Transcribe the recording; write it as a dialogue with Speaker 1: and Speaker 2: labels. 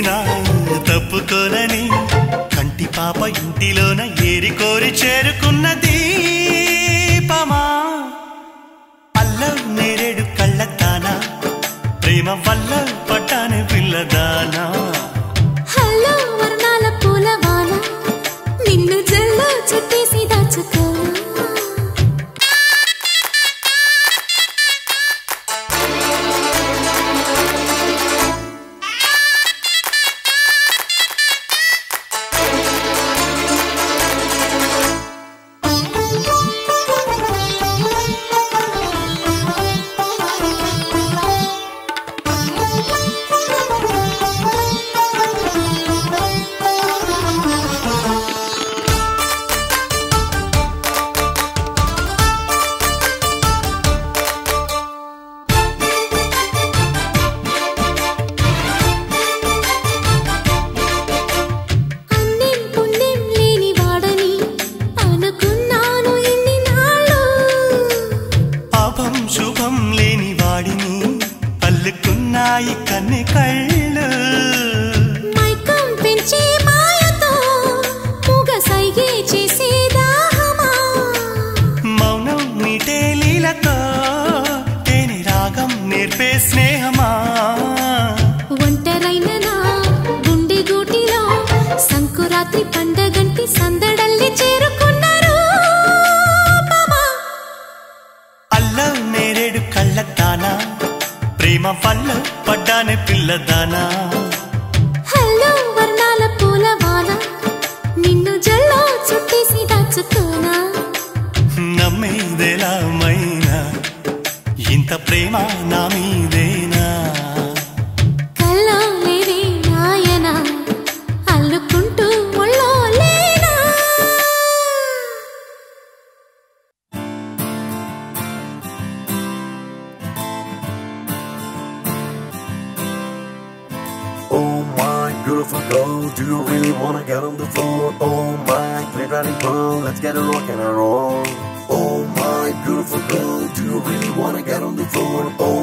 Speaker 1: చేసినా తప్పుకోనని కంటి పాప ఇంటిలోన ఏరి కోరి చేరుకున్న దీపమా అల్ల నేరేడు కళ్ళతానా ప్రేమ వల్ల పట్టాని పిల్లదానా
Speaker 2: హలో వర్ణాల పూలవాన నిన్ను జల్లో చుట్టేసి దాచుకో అన్నిం పుణ్యం లేని వాడని అనుకున్నాను ఇన్ని నాళ్ళు
Speaker 1: పాపం శుభం లేని వాడిని అల్లుకున్నాయి కన్నె కళ్ళు
Speaker 2: మైకం పెంచే మాయతో మూగ సైగే చేసే దాహమా
Speaker 1: మౌనం మీటే లీలతో తేనె రాగం నేర్పే స్నేహమా
Speaker 2: ఒంటరైన నా గుండె గూటిలో సంకురాత్రి పండగంటి సందడల్లి చేరుకున్నారు మామా
Speaker 1: అల్ల నేరేడు కళ్ళతానా ప్రేమ వల్ల పడ్డానే పిల్లదానా
Speaker 2: హలో వర్ణాల పూలవాన నిన్ను జల్లో చుట్టేసి దాచుకోనా
Speaker 1: నమ్మేదెలా మైనా ఇంత ప్రేమ నా మీదేనా
Speaker 2: కల్లో లేదే నాయన అల్లుకుంటూ ఒళ్ళో లేనా
Speaker 3: Oh my beautiful girl, do you really wanna get on the floor? Oh my great riding pearl, let's get a rock and a roll. Oh my beautiful girl, do you really wanna get on the floor? Oh